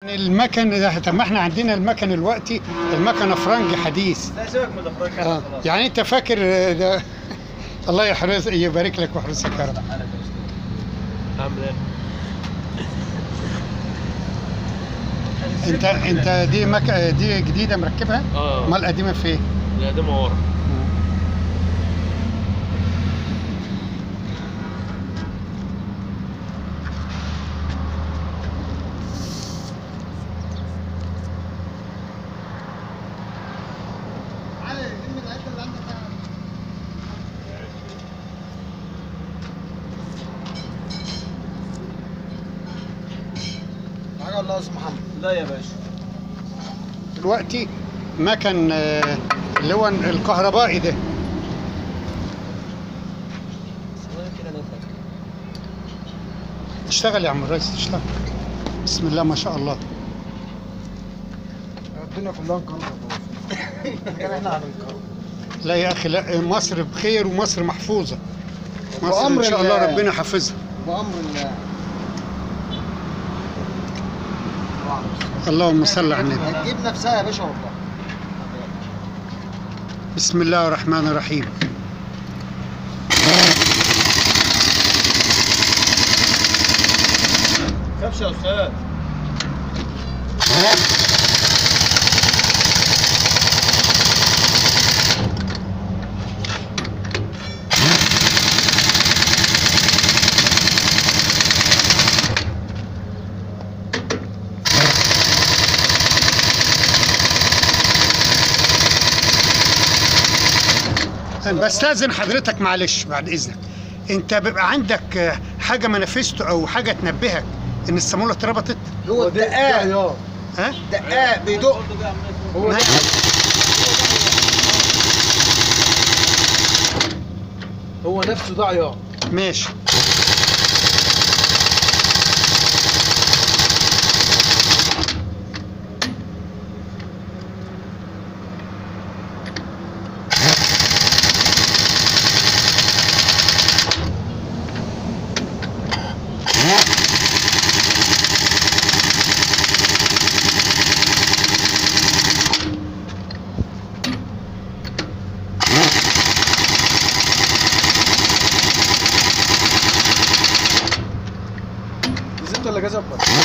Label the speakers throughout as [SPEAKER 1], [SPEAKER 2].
[SPEAKER 1] المكن ده طب ما احنا عندنا المكن دلوقتي المكنه فرنج حديث
[SPEAKER 2] لا سيبك من الافراج
[SPEAKER 1] اه يعني انت فاكر آه، ده الله يحرس يبارك لك ويحرسك يا رب
[SPEAKER 2] عامل ايه؟
[SPEAKER 1] انت انت دي مك... دي جديده مركبها
[SPEAKER 2] اه
[SPEAKER 1] امال القديمه فين
[SPEAKER 2] لا ده ورا
[SPEAKER 3] حاجه والله يا استاذ محمد
[SPEAKER 2] لا يا باشا
[SPEAKER 1] دلوقتي مكن آه، اللي هو الكهربائي ده اشتغل يا عم الريس اشتغل بسم الله ما شاء الله
[SPEAKER 3] الدنيا كلها انقرضت كان احنا هننقرض
[SPEAKER 1] لا يا اخي لا مصر بخير ومصر محفوظه مصر
[SPEAKER 3] بأمر
[SPEAKER 1] ان شاء الله
[SPEAKER 3] الله.
[SPEAKER 1] ربنا حافظها
[SPEAKER 3] بامر الله
[SPEAKER 1] اللهم صل على النبي
[SPEAKER 3] هتجيب نفسها يا باشا والله
[SPEAKER 1] بسم الله الرحمن الرحيم
[SPEAKER 2] كبشه يا استاذ
[SPEAKER 1] بستاذن حضرتك معلش بعد اذنك انت بيبقى عندك آه، حاجه منافسته او حاجه تنبهك ان الصاموله اتربطت
[SPEAKER 3] هو الدقاق
[SPEAKER 4] يا
[SPEAKER 1] ها
[SPEAKER 3] دقاق بيدق
[SPEAKER 4] هو
[SPEAKER 1] ما-
[SPEAKER 4] هو نفسه ده عيار
[SPEAKER 1] ماشي
[SPEAKER 4] زيت ولا جزم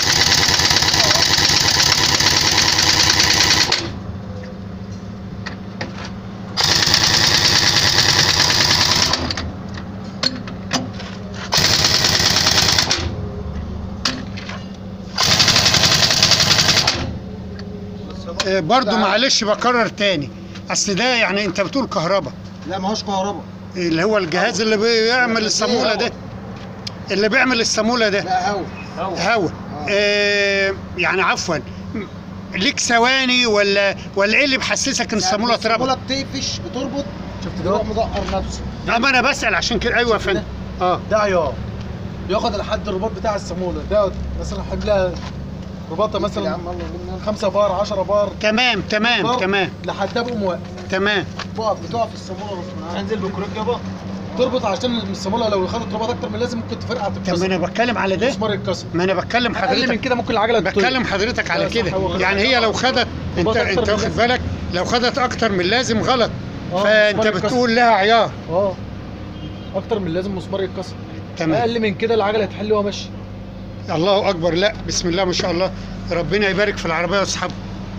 [SPEAKER 1] آه، برضو معلش بكرر تاني اصل ده يعني انت بتقول كهرباء
[SPEAKER 3] لا ما هوش كهرباء
[SPEAKER 1] اللي هو الجهاز اللي بيعمل الصاموله ده اللي بيعمل الصاموله ده
[SPEAKER 3] لا هوا
[SPEAKER 1] هوا آه يعني عفوا ليك ثواني ولا ولا ايه اللي بيحسسك ان الصاموله
[SPEAKER 3] الصامولة
[SPEAKER 1] اتربط؟
[SPEAKER 3] بتقفش بتربط
[SPEAKER 4] شفت
[SPEAKER 3] يروح
[SPEAKER 4] ده
[SPEAKER 3] مدقر نفسه
[SPEAKER 1] اما انا بسال عشان كده ايوه يا فندم اه
[SPEAKER 4] ده عيار ياخد لحد الرباط بتاع الصامولة ده مثلا حملها رباطة
[SPEAKER 3] يا
[SPEAKER 4] مثلا
[SPEAKER 3] عم الله يجيبنا
[SPEAKER 4] 5 بار 10 بار
[SPEAKER 1] تمام تمام
[SPEAKER 4] بار
[SPEAKER 1] تمام
[SPEAKER 4] لحد ابقى موقف
[SPEAKER 1] تمام
[SPEAKER 3] بتقف بتقف الصامولة غصب عنها.
[SPEAKER 2] انزل بكروك يابا
[SPEAKER 4] تربط عشان الصامولة لو خدت رباط اكتر من لازم ممكن تفرقع
[SPEAKER 1] طب ما
[SPEAKER 4] تتكسر
[SPEAKER 1] انا بتكلم على ده
[SPEAKER 4] مسمار يتكسر
[SPEAKER 1] ما انا بتكلم
[SPEAKER 4] اقل من
[SPEAKER 1] حضرتك
[SPEAKER 4] كده ممكن العجلة تطير.
[SPEAKER 1] بتكلم حضرتك على
[SPEAKER 4] لا، صح،
[SPEAKER 1] كده
[SPEAKER 4] هو غلط.
[SPEAKER 1] يعني هي لو خدت انت
[SPEAKER 4] رباط أكتر
[SPEAKER 1] انت
[SPEAKER 4] من
[SPEAKER 1] واخد
[SPEAKER 4] لازم.
[SPEAKER 1] بالك لو خدت اكتر من لازم غلط
[SPEAKER 4] آه،
[SPEAKER 1] فانت
[SPEAKER 4] مسمار يتكسر.
[SPEAKER 1] بتقول لها عيار
[SPEAKER 4] اه اكتر من لازم مسمار يتكسر
[SPEAKER 1] تمام
[SPEAKER 4] اقل من كده العجلة تحل وهو ماشي
[SPEAKER 1] الله اكبر لا بسم الله ما شاء الله ربنا يبارك في العربيه واصحابها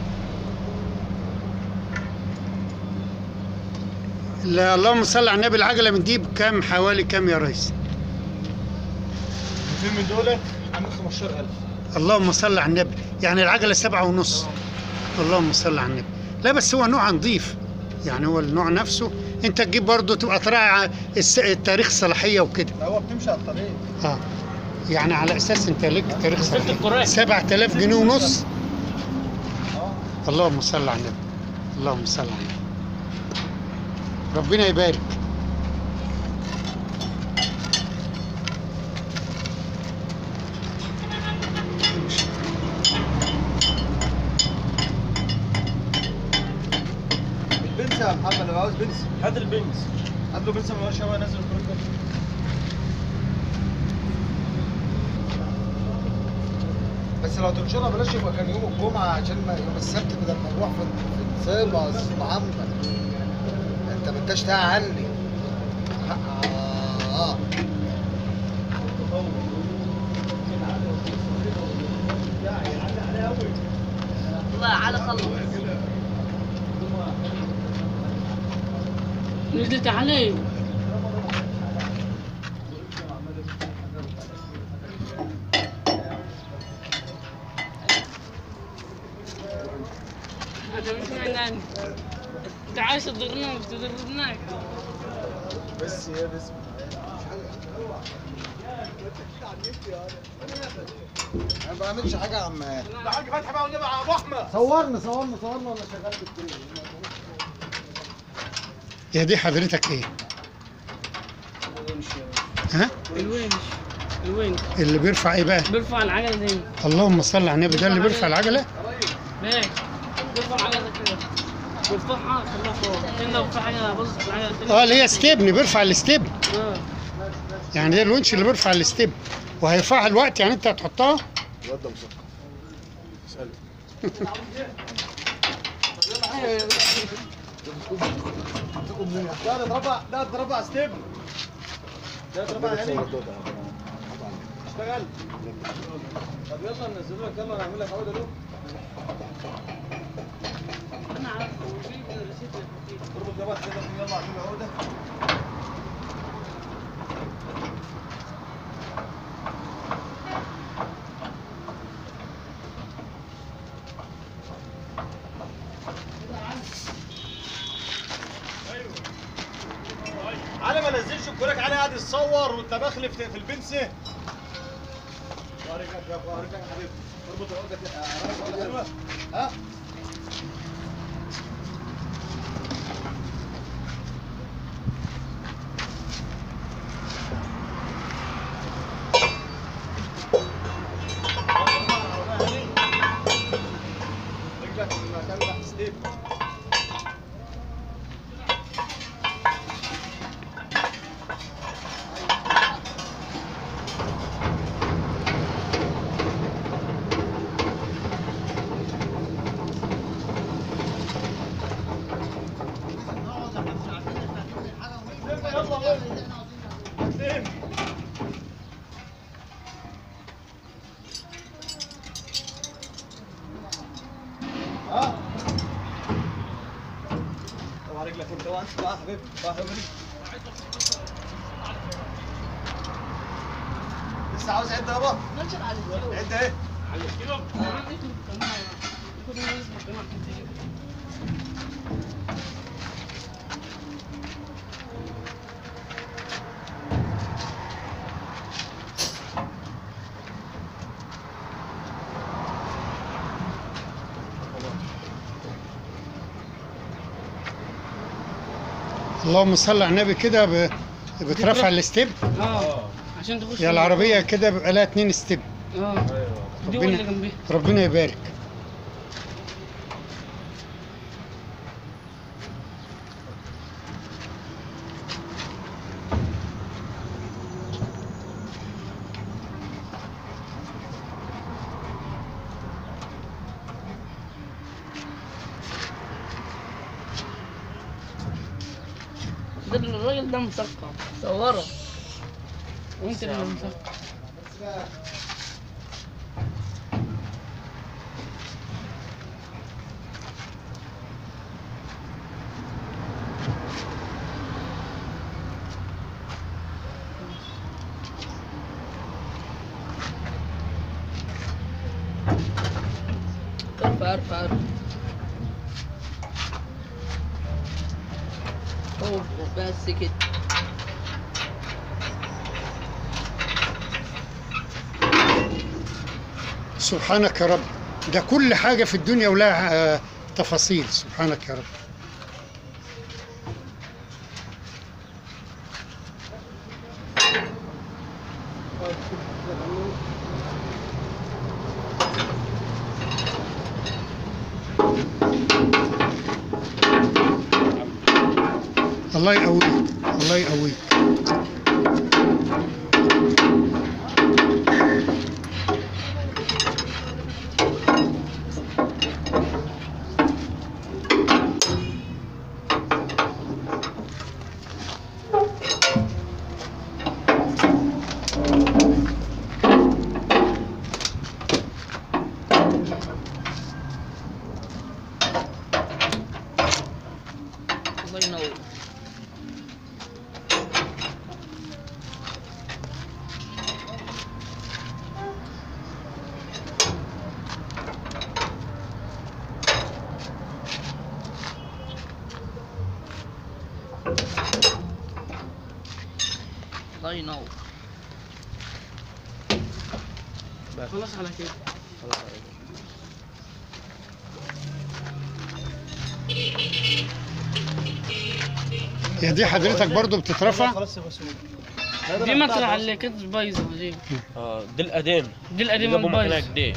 [SPEAKER 1] لا اللهم صل على النبي العجله من دي بكام حوالي كام يا ريس
[SPEAKER 2] في من دولت
[SPEAKER 4] عامل 15000
[SPEAKER 1] اللهم صل على النبي يعني العجله سبعة ونص اللهم صل على النبي لا بس هو نوع نظيف يعني هو النوع نفسه انت تجيب برضه تبقى تراعي الس- التاريخ الصلاحيه وكده
[SPEAKER 4] لا هو بتمشي على الطريق
[SPEAKER 1] اه يعني على اساس انت ليك تاريخ
[SPEAKER 2] القرآن.
[SPEAKER 1] صلاحيه 7000 جنيه ونص اللهم صل على النبي اللهم صل على النبي ربنا يبارك
[SPEAKER 3] البنس يا محمد لو عاوز بنس
[SPEAKER 2] هات البنز
[SPEAKER 3] هات له بنس من ورا شويه نزل الكروك ده بس بس لو تنشرها بلاش يبقى كان يوم الجمعة عشان ما يوم السبت بدل ما نروح في في الصيبة غصب عنك انت ما انتش تاع عني اه
[SPEAKER 5] والله على خلص نزلت علي هذا مش معناه انت عايز تضرنا مش تضرناك
[SPEAKER 3] بس يا بس انا ما بعملش حاجة يا عم
[SPEAKER 4] ده حاج فتحي بقى والنبي يا ابو احمد
[SPEAKER 3] صورنا صورنا صورنا وانا شغال في التليفون
[SPEAKER 1] يا دي حضرتك ايه ها
[SPEAKER 5] الوينش الوينش
[SPEAKER 1] اللي بيرفع ايه بقى
[SPEAKER 5] بيرفع العجلة دي
[SPEAKER 1] اللهم صل على النبي ده اللي بيرفع العجله
[SPEAKER 5] باك بيرفع العجلة كده بيرفعها خليها فوق كان لو في حاجة باظت في العجلة التانية
[SPEAKER 1] اه اللي هي ستيبني بيرفع الستيب
[SPEAKER 5] اه
[SPEAKER 1] يعني ده الونش اللي بيرفع الستيب وهيرفعها الوقت يعني انت هتحطها
[SPEAKER 3] الواد ده مسكر اسأله
[SPEAKER 4] ده اتربع ده اتربع ستيب ده اتربع يعني اشتغل طب يلا ننزل لك يلا نعمل لك عوده له
[SPEAKER 5] انا عارف وجيب الريسيت اللي فيه.
[SPEAKER 4] اربط ده بقى كده يلا اعمل له عوده علي ما نزلش الكوراك علي قاعد يتصور والتباخلي في في البنسه ورجعك يا ابو ورجعك يا حبيبي اربط العقده كده اربط العقدة حلوة. ها رجلك في المكان تحت ستيب ها اوعى رجلك انت اوعى انت بقى يا حبيبي بقى يا حبيبي لسه عاوز عده يابا
[SPEAKER 5] نشر على الكيلو
[SPEAKER 3] عده ايه
[SPEAKER 5] على الكيلو انا عندي كمان يكون يسمع كمان كتير
[SPEAKER 1] اللهم صل على النبي كده ب- بترفع الستيب
[SPEAKER 5] اه عشان تخش
[SPEAKER 1] يا العربيه كده بيبقى لها اتنين ستيب
[SPEAKER 5] اه دي ولا
[SPEAKER 1] ربنا
[SPEAKER 5] جنبيها
[SPEAKER 1] ربنا يبارك
[SPEAKER 5] ده الراجل ده مثقف صوره وانت اللي مثقف ارفع ارفع ارفع اوه بس كده
[SPEAKER 1] سبحانك يا رب ده كل حاجه في الدنيا ولها آه، تفاصيل سبحانك يا رب الله يقويك الله يقويك
[SPEAKER 5] الله ينور الله ينور خلاص على كده
[SPEAKER 1] هي دي حضرتك برضو بتترفع
[SPEAKER 2] خلاص يا مسؤول
[SPEAKER 5] دي مطرح اللي كانت بايظه دي
[SPEAKER 2] اه دي القديم
[SPEAKER 5] دي القديمه
[SPEAKER 2] جابوا مكانها
[SPEAKER 5] البايظه
[SPEAKER 2] جديد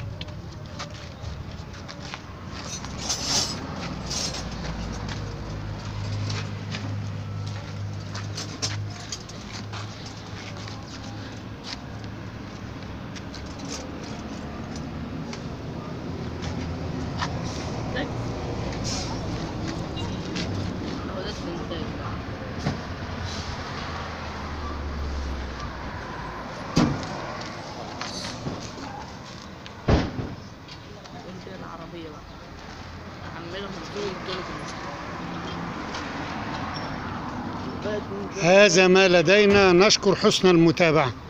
[SPEAKER 5] هو ده الانتاج قلت انا عربيه بقى احملها من طول الطرق
[SPEAKER 1] هذا ما لدينا نشكر حسن المتابعة